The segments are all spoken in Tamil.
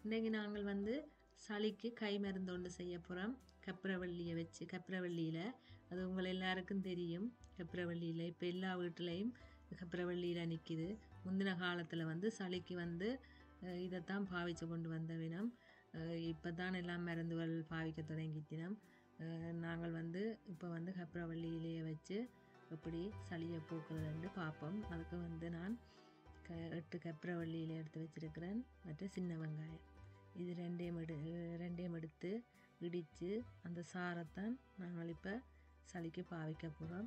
இன்றைக்கு நாங்கள் வந்து சளிக்கு கை மருந்து ஒன்று செய்ய போகிறோம் கப்பிரவள்ளியை வச்சு கப்பிரவள்ளியில் அது உங்கள் எல்லாருக்கும் தெரியும் கப்பிரவள்ளியில் இப்போ எல்லா வீட்டிலையும் கப்பிரவள்ளியில் நிற்கிது முந்தின காலத்தில் வந்து சளிக்கு வந்து அஹ், இதைத்தான் பாவிச்சு கொண்டு வந்த வினம் இப்போ தான் எல்லாம் மருந்துகள் பாவிக்க தொடங்கிட்டினோம் அஹ், நாங்கள் வந்து இப்போ வந்து கப்பிரவள்ளியிலேயே வச்சு எப்படி சளியை போக்குறதுன்னு பார்ப்போம் அதுக்கு வந்து நான் க எட்டு கப்பிரவள்ளியில் எடுத்து வச்சிருக்கிறேன் மற்ற சின்ன வெங்காயம் இது ரெண்டையும் எடு ரெண்டையும் எடுத்து இடித்து அந்த சாரைத்தான் நாங்கள் இப்போ சளிக்கு பாவிக்க போகிறோம்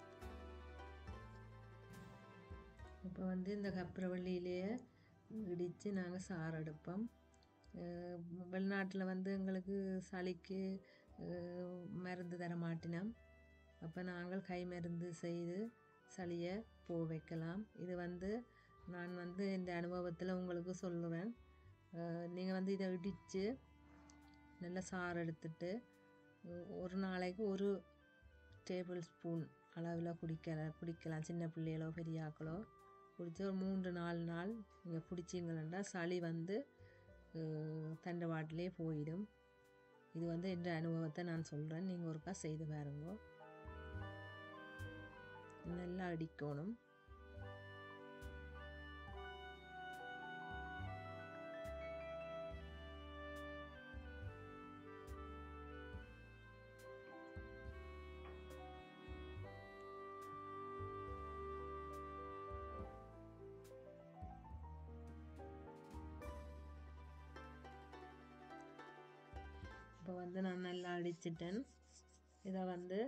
இப்போ வந்து இந்த கப்பிரவள்ளியிலேயே இடித்து நாங்கள் சாறு எடுப்போம் அஹ் வெளிநாட்டில் வந்து எங்களுக்கு சளிக்கு அஹ், மருந்து தர மாட்டினோம் அப்போ நாங்கள் கை மருந்து செய்து சளியை போ வைக்கலாம் இது வந்து நான் வந்து இந்த அனுபவத்தில் உங்களுக்கு சொல்லுவேன் நீங்கள் வந்து இதை இடித்து நல்லா சாறு எடுத்துட்டு ஒ- ஒரு நாளைக்கு ஒரு டேபிள் ஸ்பூன் அளவில் குடிக்கல குடிக்கலாம் சின்ன பிள்ளைகளோ பெரியாக்களோ குடித்து ஒரு மூன்று நாலு நாள் நீங்கள் குடிச்சிங்கன்னா சளி வந்து அஹ், தண்டை வாட்டிலே போயிடும் இது வந்து என்ற அனுபவத்தை நான் சொல்கிறேன் நீங்கள் ஒருக்கா செய்து பாருங்க நல்லா அடிக்கணும் இப்போ வந்து நான் நல்லா அடிச்சிட்டேன் இதை வந்து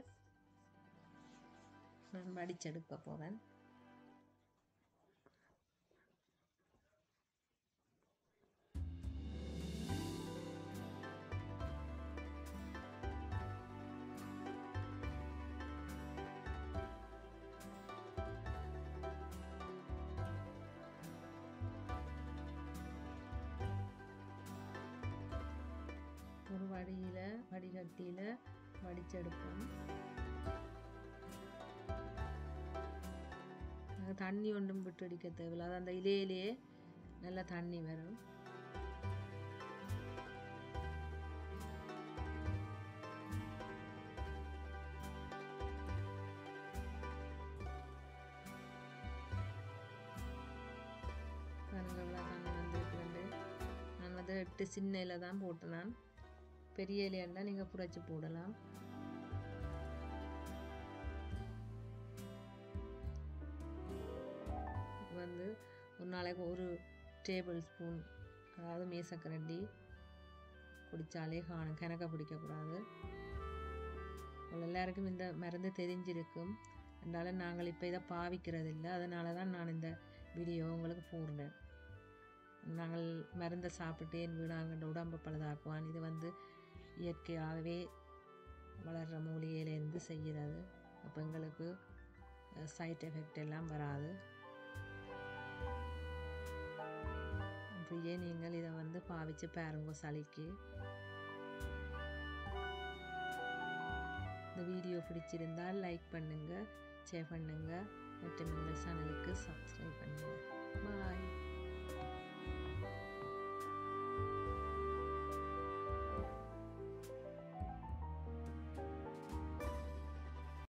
நான் வடிச்செடுக்க போகிறேன் ஒரு வடியில் வடிகட்டியில் வடிச்செடுப்போம் நாங்க தண்ணி ஒன்றும் விட்டு அடிக்க தேவையில்ல அது அந்த இலையிலேயே நல்லா தண்ணி வரும் பாருங்க இவ்வளோ தண்ணி வந்திருக்குண்டு நான் வந்து எட்டு சின்ன இலை தான் போட்டேன் நான் பெரிய இலையாண்டா நீங்கள் புரைச்சி போடலாம் வந்து ஒரு நாளைக்கு ஒரு டேபிள் ஸ்பூன் அதாவது மேசக்கரண்டி குடித்தாலே காணும் கணக்க பிடிக்கக்கூடாது உங்கள் எல்லாருக்கும் இந்த மருந்து தெரிஞ்சிருக்கும் அதனால நாங்கள் இப்போ இதை பாவிக்கிறது இல்லை அதனால தான் நான் இந்த வீடியோ உங்களுக்கு போடுறேன் நாங்கள் மருந்தை சாப்பிட்டு என் வீடாங்கன்ற உடம்பை பழுதாக்குவான் இது வந்து இயற்கையாகவே வளர்கிற மூலிகையிலேருந்து செய்கிறது அப்போ எங்களுக்கு சைட் எஃபெக்ட் எல்லாம் வராது அப்படியே நீங்கள் இதை வந்து பாவிச்சு பாருங்க சளிக்கு இந்த வீடியோ பிடிச்சிருந்தால் லைக் பண்ணுங்கள் ஷேர் பண்ணுங்கள் மற்றும் எங்கள் சேனலுக்கு சப்ஸ்கிரைப் பண்ணுங்கள் பாய்